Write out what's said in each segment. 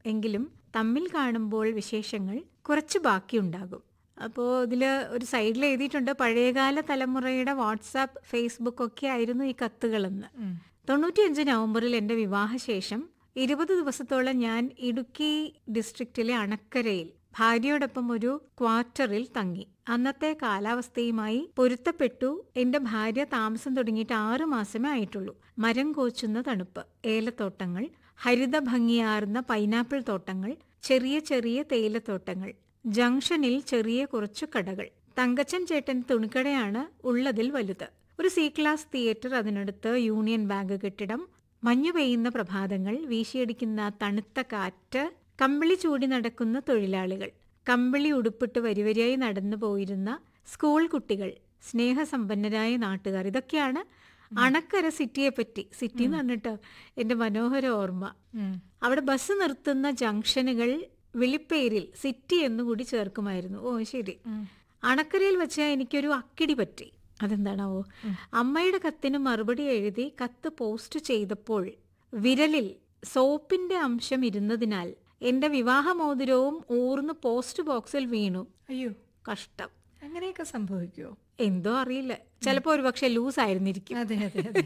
എങ്കിലും തമ്മിൽ കാണുമ്പോൾ വിശേഷങ്ങൾ കുറച്ച് ബാക്കിയുണ്ടാകും അപ്പോൾ ഇതിൽ ഒരു സൈഡിൽ എഴുതിയിട്ടുണ്ട് പഴയകാല തലമുറയുടെ വാട്സാപ്പ് ഫേസ്ബുക്ക് ഒക്കെ ആയിരുന്നു ഈ കത്തുകളെന്ന് തൊണ്ണൂറ്റിയഞ്ച് നവംബറിൽ എൻ്റെ വിവാഹശേഷം ഇരുപത് ദിവസത്തോളം ഞാൻ ഇടുക്കി ഡിസ്ട്രിക്റ്റിലെ അണക്കരയിൽ ഭാര്യയോടൊപ്പം ഒരു ക്വാർട്ടറിൽ തങ്ങി അന്നത്തെ കാലാവസ്ഥയുമായി പൊരുത്തപ്പെട്ടു എന്റെ ഭാര്യ താമസം തുടങ്ങിയിട്ട് ആറു മാസമേ ആയിട്ടുള്ളൂ മരം കോച്ചുന്ന തണുപ്പ് ഏലത്തോട്ടങ്ങൾ ഹരിത ഭംഗിയാർന്ന പൈനാപ്പിൾ തോട്ടങ്ങൾ ചെറിയ ചെറിയ തേയിലത്തോട്ടങ്ങൾ ജംഗ്ഷനിൽ ചെറിയ കുറച്ചു കടകൾ തങ്കച്ചൻ ചേട്ടൻ തുണിക്കടയാണ് ഉള്ളതിൽ വലുത് ഒരു സി ക്ലാസ് തിയേറ്റർ അതിനടുത്ത് യൂണിയൻ ബാങ്ക് കെട്ടിടം മഞ്ഞു പെയ്യുന്ന പ്രഭാതങ്ങൾ വീശിയടിക്കുന്ന തണുത്ത കാറ്റ് കമ്പിളി ചൂടി നടക്കുന്ന തൊഴിലാളികൾ കമ്പിളി ഉടുപ്പിട്ട് വരിവരിയായി നടന്നു പോയിരുന്ന സ്കൂൾ കുട്ടികൾ സ്നേഹസമ്പന്നരായ നാട്ടുകാർ ഇതൊക്കെയാണ് അണക്കര സിറ്റിയെ പറ്റി സിറ്റി എന്ന് പറഞ്ഞിട്ട് എന്റെ മനോഹര ഓർമ്മ അവിടെ ബസ് നിർത്തുന്ന ജംഗ്ഷനുകൾ വിളിപ്പേരിൽ സിറ്റി എന്നുകൂടി ചേർക്കുമായിരുന്നു ഓ ശരി അണക്കരയിൽ വെച്ച് എനിക്കൊരു അക്കിടി പറ്റി അതെന്താണാവോ അമ്മയുടെ കത്തിന് മറുപടി എഴുതി കത്ത് പോസ്റ്റ് ചെയ്തപ്പോൾ വിരലിൽ സോപ്പിന്റെ അംശം ഇരുന്നതിനാൽ എന്റെ വിവാഹമോതിരവും ഊർന്ന് പോസ്റ്റ് ബോക്സിൽ വീണു അയ്യോ കഷ്ടം അങ്ങനെയൊക്കെ സംഭവിക്കുമോ എന്തോ അറിയില്ല ചിലപ്പോ ഒരു പക്ഷെ ലൂസ് ആയിരുന്നിരിക്കും അതെ അതെ അതെ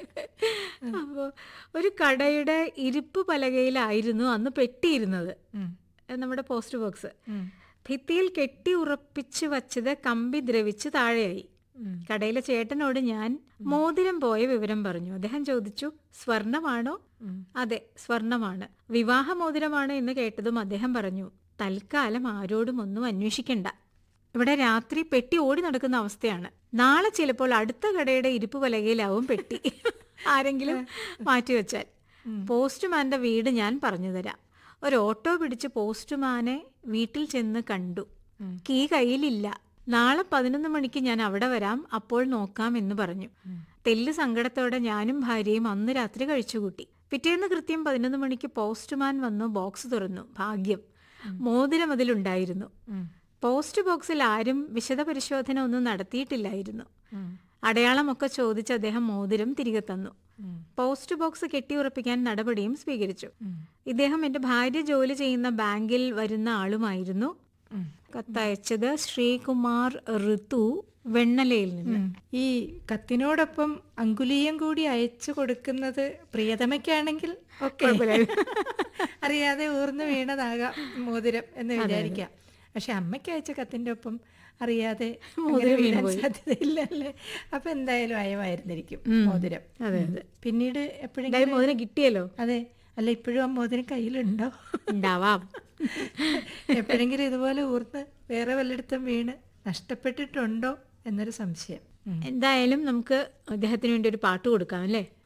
അപ്പോ ഒരു കടയുടെ ഇരിപ്പ് പലകയിലായിരുന്നു അന്ന് പെട്ടിയിരുന്നത് ഉം. നമ്മുടെ പോസ്റ്റ് ബോക്സ് ഉം. ഭിത്തിയിൽ കെട്ടി ഉറപ്പിച്ച് വച്ചത് കമ്പി ദ്രവിച്ച് താഴെയായി ഉം. കടയിലെ ചേട്ടനോട് ഞാൻ മോതിരം പോയ വിവരം പറഞ്ഞു അദ്ദേഹം ചോദിച്ചു സ്വർണമാണോ ഉം. അതെ സ്വർണമാണ് വിവാഹ മോതിരമാണ് എന്ന് കേട്ടതും അദ്ദേഹം പറഞ്ഞു തൽക്കാലം ആരോടും ഒന്നും അന്വേഷിക്കണ്ട ഇവിടെ രാത്രി പെട്ടി ഓടി നടക്കുന്ന അവസ്ഥയാണ് നാളെ ചിലപ്പോൾ അടുത്ത കടയുടെ ഇരിപ്പ് പലകയിലാവും പെട്ടി ആരെങ്കിലും മാറ്റിവെച്ചാൽ പോസ്റ്റ്മാന്റെ വീട് ഞാൻ പറഞ്ഞു തരാം ഒരു ഓട്ടോ പിടിച്ച് പോസ്റ്റ്മാനെ വീട്ടിൽ ചെന്ന് കണ്ടു കീ കയ്യിലില്ല നാളെ പതിനൊന്ന് മണിക്ക് ഞാൻ അവിടെ വരാം അപ്പോൾ നോക്കാം എന്ന് പറഞ്ഞു തെല്ല് സങ്കടത്തോടെ ഞാനും ഭാര്യയും അന്ന് രാത്രി കഴിച്ചുകൂട്ടി പിറ്റേന്ന് കൃത്യം പതിനൊന്ന് മണിക്ക് പോസ്റ്റ്മാൻ വന്നു ബോക്സ് തുറന്നു ഭാഗ്യം മോതിരം അതിലുണ്ടായിരുന്നു ഉം. പോസ്റ്റ് ബോക്സിൽ ആരും വിശദ പരിശോധന ഒന്നും നടത്തിയിട്ടില്ലായിരുന്നു ഉം. അടയാളമൊക്കെ ചോദിച്ച് അദ്ദേഹം മോതിരം തിരികെ തന്നു ഉം. പോസ്റ്റ് ബോക്സ് കെട്ടിയുറപ്പിക്കാൻ നടപടിയും സ്വീകരിച്ചു ഉം. ഇദ്ദേഹം എന്റെ ഭാര്യ ജോലി ചെയ്യുന്ന ബാങ്കിൽ വരുന്ന ആളുമായിരുന്നു ഉം. കത്തയച്ചത് ശ്രീകുമാർ ഋതു വെണ്ണലയിൽ നിന്ന് ഉം. ഈ കത്തിനോടൊപ്പം അങ്കുലീയം കൂടി അയച്ചു കൊടുക്കുന്നത് പ്രിയതമയ്ക്കാണെങ്കിൽ ഒക്കെ അറിയാതെ ഊർന്നു വീണതാകാം മോതിരം എന്ന് വിചാരിക്കാം പക്ഷെ അമ്മയ്ക്ക് അയച്ച കത്തിന്റെ ഒപ്പം അറിയാതെ അങ്ങനെ വീഴാൻ സാധ്യതയില്ല അല്ലേ അപ്പൊ എന്തായാലും അയവായിരുന്നിരിക്കും മോതിരം അതെ അതെ പിന്നീട് എപ്പോഴെങ്കിലും എന്തായാലും മോതിരം കിട്ടിയല്ലോ അതെ അല്ല ഇപ്പോഴും ആ മോതിരം കയ്യിലുണ്ടോ ഉണ്ടാവാം എപ്പോഴെങ്കിലും ഇതുപോലെ ഊർന്ന് വേറെ വല്ലയിടത്തും വീണ് നഷ്ടപ്പെട്ടിട്ടുണ്ടോ എന്നൊരു സംശയം ഉം. എന്തായാലും നമുക്ക് അദ്ദേഹത്തിന് വേണ്ടി ഒരു പാട്ട് കൊടുക്കാം അല്ലേ